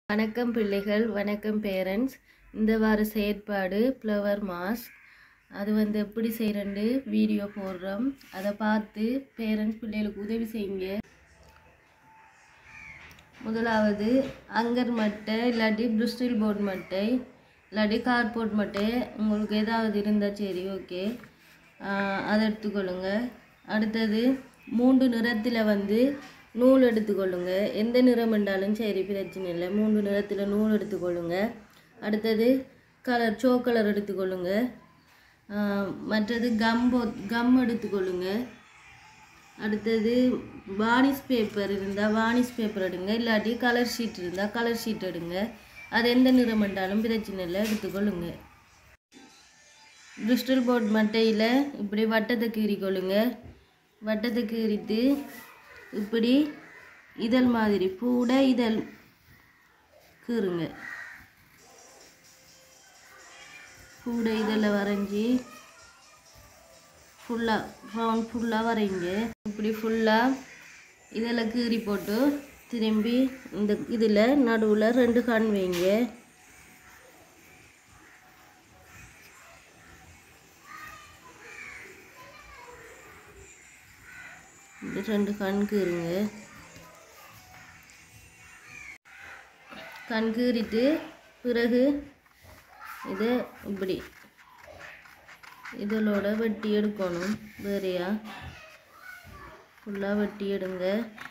வணக்கம் பிள்ளைகள் வணக்கம் பேரண்ட்ஸ் இந்த வார செயற்பாடு ஃப்ளவர் மாஸ் அது வந்து எப்படி செய்கிறேன்னு வீடியோ போடுறோம் அதை பார்த்து பேரண்ட்ஸ் பிள்ளைகளுக்கு உதவி செய்யுங்க முதலாவது அங்கர் மட்டை இல்லாட்டி பிரிஸ்டில் போர்ட் மட்டை இல்லாட்டி கார்ட்போர்ட் மட்டை உங்களுக்கு ஏதாவது இருந்தால் சரி ஓகே அதை எடுத்துக்கொள்ளுங்க அடுத்தது மூன்று நிறத்தில் வந்து நூல் எடுத்துக்கொள்ளுங்க எந்த நிறம் என்றாலும் சரி பிரச்சனை இல்லை மூன்று நிறத்தில் நூல் எடுத்துக்கொள்ளுங்க அடுத்தது கலர் சோ கலர் எடுத்துக்கொள்ளுங்க ஆஹ் மற்றது கம் கம் எடுத்துக்கொள்ளுங்க அடுத்தது வானிஸ் பேப்பர் இருந்தால் வானிஸ் பேப்பர் எடுங்க இல்லாட்டி கலர் ஷீட் இருந்தால் கலர் ஷீட் எடுங்க அது எந்த நிறம் என்றாலும் பிரச்சனை இல்லை எடுத்துக்கொள்ளுங்க பிரிஸ்டல் போர்ட் மட்டையில் இப்படி வட்டத்தை கீறிக்கொள்ளுங்க வட்டத்தை கீறிட்டு இப்படி இதழ் மாதிரி பூட இதழ் கீறுங்க பூட இதழில் வரைஞ்சி ஃபுல்லாக ரவுண்ட் ஃபுல்லாக வரைங்க இப்படி ஃபுல்லாக இதில் கீறி போட்டு திரும்பி இந்த இதில் நடுவில் ரெண்டு கண் வைங்க இப்படி ரெண்டு கண் கீறுங்க கண் கீறிட்டு பிறகு இதை இப்படி இதழோட வெட்டி எடுக்கணும் வேறையா ஃபுல்லாக வெட்டி எடுங்க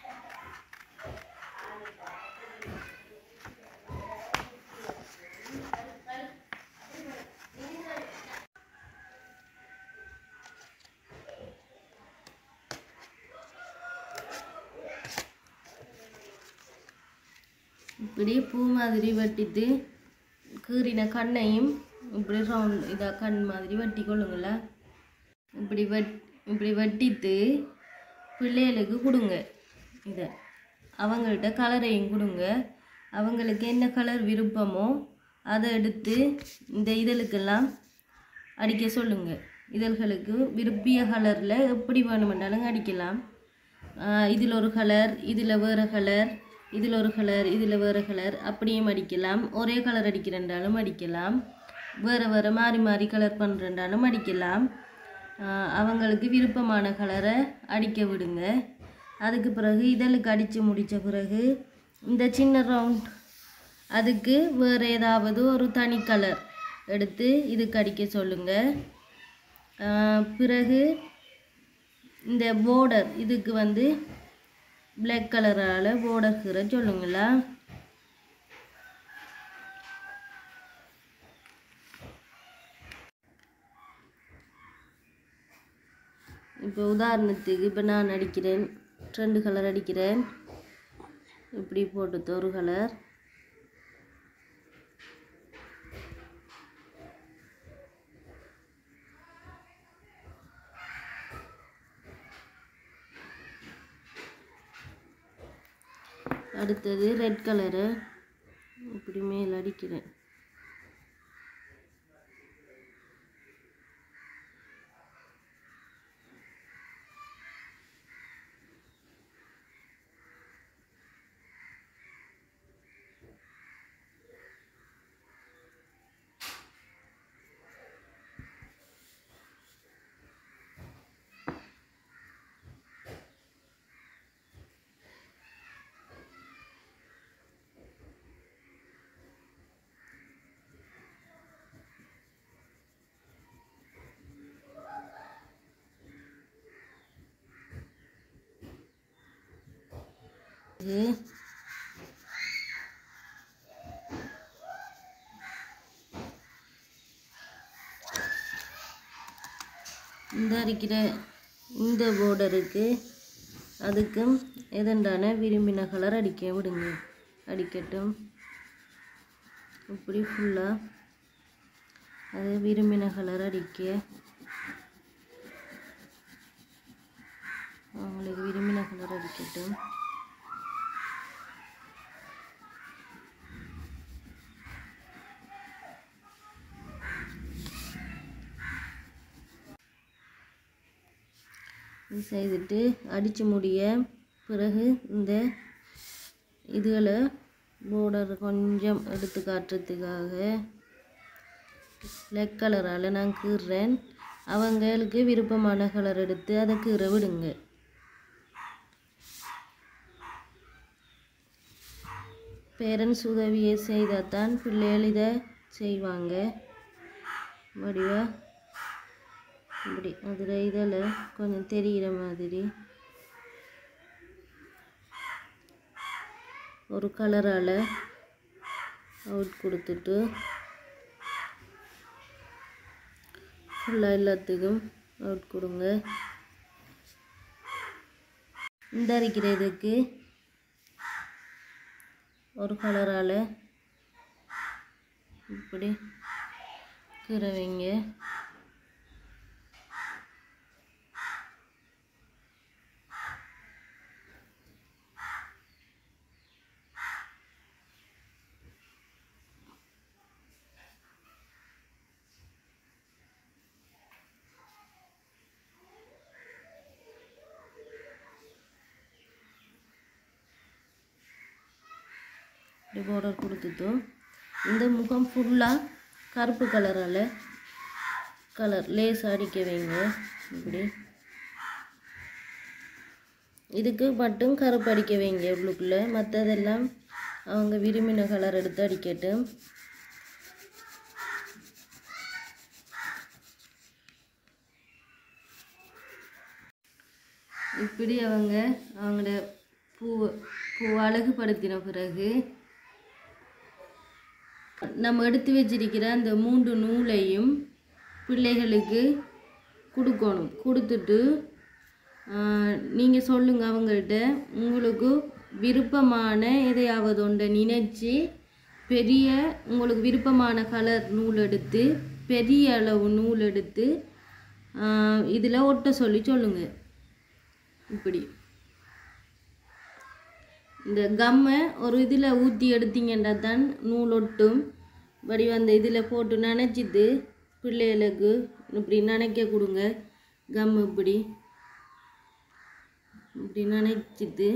இப்படி பூ மாதிரி வெட்டிட்டு கீறின கண்ணையும் இப்படி ரவுண்ட் இதாக கண் மாதிரி வெட்டி கொள்ளுங்கள இப்படி வெட் இப்படி வெட்டிட்டு பிள்ளைகளுக்கு கொடுங்க இதை அவங்கள்ட்ட கலரையும் கொடுங்க அவங்களுக்கு என்ன கலர் விருப்பமோ அதை எடுத்து இந்த இதழுக்கெல்லாம் அடிக்க சொல்லுங்க இதழ்களுக்கு விரும்பிய கலரில் எப்படி வேணுமென்றாலும் அடிக்கலாம் இதில் ஒரு கலர் இதில் வேறு கலர் இதில் ஒரு கலர் இதில் வேறு கலர் அப்படியும் அடிக்கலாம் ஒரே கலர் அடிக்கிறேன்றாலும் அடிக்கலாம் வேறு வேறு மாறி மாறி கலர் பண்ணுறேன்றாலும் அடிக்கலாம் ஆஹ் அவங்களுக்கு விருப்பமான கலரை அடிக்க விடுங்க அதுக்கு பிறகு இதழுக்கு அடித்து முடித்த பிறகு இந்த சின்ன ரவுண்ட் அதுக்கு வேறு ஏதாவது ஒரு தனி கலர் எடுத்து இதுக்கு அடிக்க சொல்லுங்கள் பிறகு இந்த border இதுக்கு வந்து பிளாக் கலரால் border கீற சொல்லுங்களா இப்போ உதாரணத்துக்கு இப்போ நான் அடிக்கிறேன் ரெண்டு கலர் அடிக்கிறேன் இப்படி போட்டு ஒரு கலர் அடுத்தது ரெட் கலரு இப்படி மேல் அடிக்கிறேன் இது இந்த அடிக்கிற இந்த borderக்கு அதுக்கும் எதண்டான விரும்பின கலர் அடிக்க விடுங்க அடிக்கட்டும் இப்படி ஃபுல்லாக அது விரும்பின கலர் அடிக்க அவங்களுக்கு விரும்பின கலர் அடிக்கட்டும் இது செய்துட்டு அடித்து முடிய பிறகு இந்த இதுகளை border கொஞ்சம் எடுத்து காட்டுறதுக்காக பிளாக் கலரால் நான் கீறுறேன் அவங்களுக்கு விருப்பமான கலர் எடுத்து அதை கீற விடுங்க பேரண்ட்ஸ் உதவியை செய்தால் தான் பிள்ளைகள் இதை செய்வாங்க வடிவா இப்படி அதில் இதில் கொஞ்சம் தெரிகிற மாதிரி ஒரு கலரால் அவுட் கொடுத்துட்டு ஃபுல்லாக எல்லாத்துக்கும் அவுட் கொடுங்க இந்த அரைக்கிறதுக்கு ஒரு கலரால் இப்படி கீரை வைங்க இப்படி பார்டர் கொடுத்துட்டோம் இந்த முகம் ஃபுல்லாக கருப்பு கலரால் கலர் லேஸ் அடிக்க வைங்க இப்படி இதுக்கு மட்டும் கருப்பு அடிக்க வைங்க உள்ளுக்குள்ளே மற்றதெல்லாம் அவங்க விரும்பின கலர் எடுத்து அடிக்கட்டும் இப்படி அவங்க அவங்களோட பூ பூ அழகுபடுத்தின பிறகு நம்ம எடுத்து வச்சிருக்கிற அந்த மூன்று நூலையும் பிள்ளைகளுக்கு கொடுக்கணும் கொடுத்துட்டு நீங்கள் சொல்லுங்கள் அவங்கள்ட்ட உங்களுக்கு விருப்பமான எதையாவது ஒன்றை நினைச்சு பெரிய உங்களுக்கு விருப்பமான கலர் நூல் எடுத்து பெரிய அளவு நூல் எடுத்து இதில் ஒட்ட சொல்லி சொல்லுங்கள் இப்படி இந்த கம்மை ஒரு இதில் ஊற்றி எடுத்தீங்கன்னா தான் நூல் ஒட்டும் படி அந்த இதில் போட்டு நனைச்சிட்டு பிள்ளைகளுக்கு இப்படி நனைக்க கொடுங்க கம் இப்படி இப்படி நனைச்சிட்டு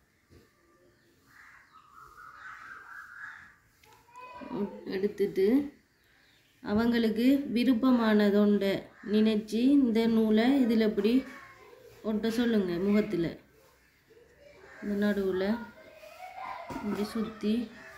எடுத்துட்டு அவங்களுக்கு விருப்பமானதொண்டை நினைச்சு இந்த நூலை இதில் இப்படி ஒட்ட சொல்லுங்கள் முகத்தில் இந்த நடுவில் இப்படி சுற்றி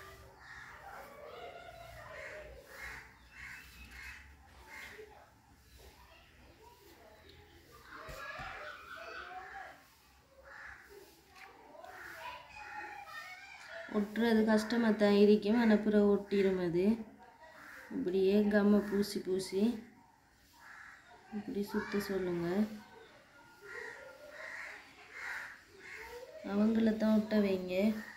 ஒட்டுறது கஷ்டமாக தான் இருக்கும் ஆனால் பிறகு ஒட்டிடும் அது இப்படியே கம்மை பூசி பூசி இப்படி சுற்ற சொல்லுங்கள் அவங்கள தான் ஒட்ட வைங்க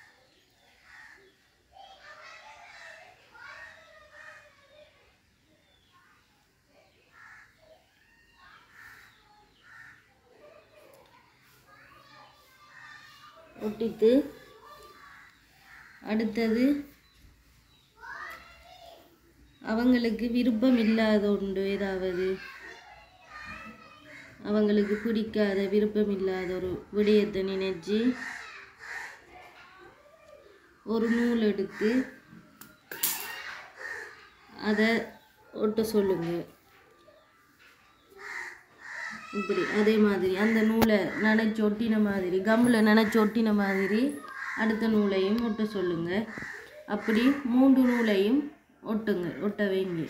ஒட்டிட்டு அடுத்தது அவங்களுக்கு விருப்பம் இல்லாத ஒன்று ஏதாவது அவங்களுக்கு பிடிக்காத விருப்பம் இல்லாத ஒரு விடயத்தை நினைச்சு ஒரு நூல் எடுத்து அதை ஒட்ட சொல்லுங்க இப்படி அதே மாதிரி அந்த நூலை நனைச்சு ஒட்டின மாதிரி கம்மில் நனைச்சு ஒட்டின மாதிரி அடுத்த நூலையும் ஒட்ட சொல்லுங்க அப்படி மூன்று நூலையும் ஒட்டுங்க ஒட்ட வைங்க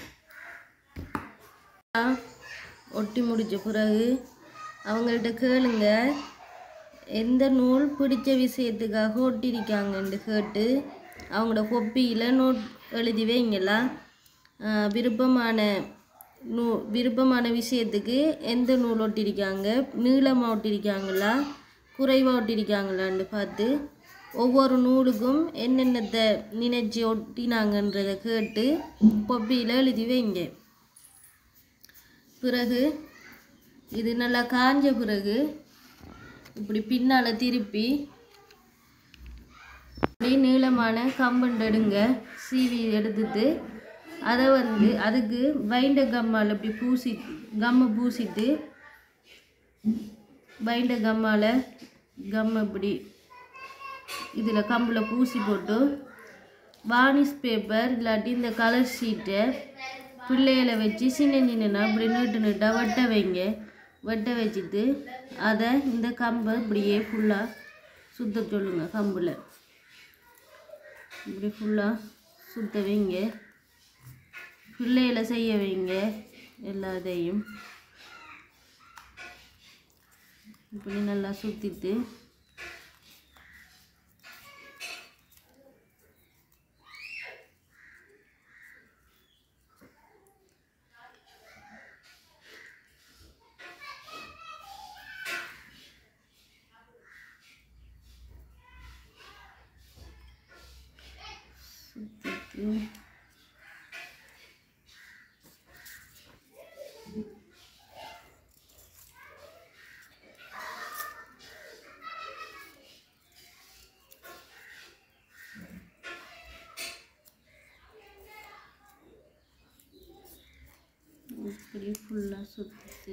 ஆ, ஒட்டி முடித்த பிறகு அவங்கள்ட்ட கேளுங்க எந்த நூல் பிடிச்ச விஷயத்துக்காக ஒட்டியிருக்காங்கன்னு கேட்டு அவங்களோட கொப்பியில் நோட் எழுதி வைங்களா ஆ, விருப்பமான நூ விருப்பமான விஷயத்துக்கு எந்த நூல் ஒட்டியிருக்காங்க நீளமாக ஒட்டியிருக்காங்களா குறைவாக ஒட்டியிருக்காங்களான்னு பார்த்து ஒவ்வொரு நூலுக்கும் என்னென்னத்தை நினைச்சு ஒட்டினாங்கன்றதை கேட்டு கொப்பியில் எழுதி வைங்க பிறகு இது நல்லா காஞ்ச பிறகு இப்படி பின்னால் திருப்பி இப்படி நீளமான கம்பண்ட் எடுங்க சீவி எடுத்துட்டு அதை வந்து அதுக்கு வைண்ட கம்மால் இப்படி பூசி கம்மை பூசிட்டு வைண்ட கம்மால் கம்மை இப்படி இதில் கம்பில் பூசி போட்டு வார்னிஷ் பேப்பர் இல்லாட்டி இந்த கலர் ஷீட்டை பிள்ளைகளை வச்சு சின்ன சின்னனா இப்படி நீட்டு நீட்டாக வெட்ட வைங்க வெட்ட வச்சுட்டு அதை இந்த கம்பை இப்படியே ஃபுல்லாக சுத்த சொல்லுங்க கம்பில் இப்படி ஃபுல்லாக சுத்த வைங்க பிள்ளைகளை செய்ய வைங்க எல்லா இதையும் இப்படி நல்லா சுற்றிட்டு சுற்றிட்டு இப்படி ஃபுல்லாக சுற்றிட்டு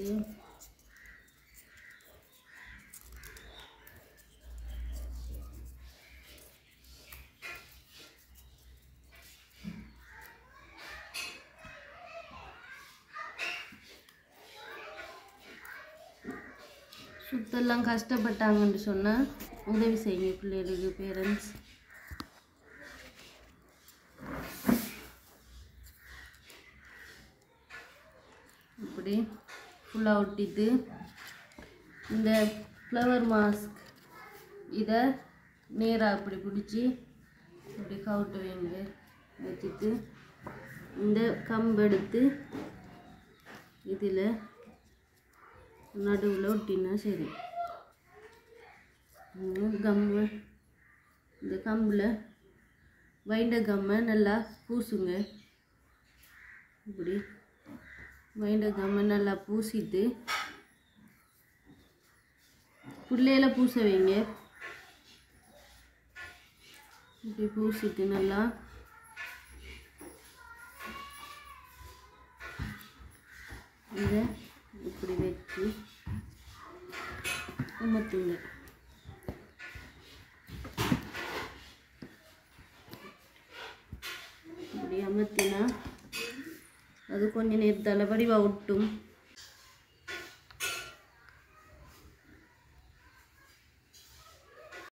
சுத்தெல்லாம் கஷ்டப்பட்டாங்கன்னு சொன்னால் உதவி செய்யுங்க பிள்ளைகளுக்கு பேரண்ட்ஸ் இப்படி ஃபுல்லாக ஒட்டிட்டு இந்த ஃப்ளவர் மாஸ்க் இதை நேராக இப்படி பிடிச்சி இப்படி கவுட்டு வைங்க வச்சுட்டு இந்த கம்பு எடுத்து இதில் நடுவில் ஒட்டினா சரி கம்மு இந்த கம்பில் வைண்ட கம்மை நல்லா பூசுங்க இப்படி வைண்ட கம்மை நல்லா பூசிட்டு பிள்ளையில பூச வைங்க இப்படி பூசிட்டு நல்லா இதை இப்படி வச்சு அமர்த்துங்க இப்படி அமர்த்தினா அது கொஞ்ச நேரத்தால் வடிவாக ஒட்டும்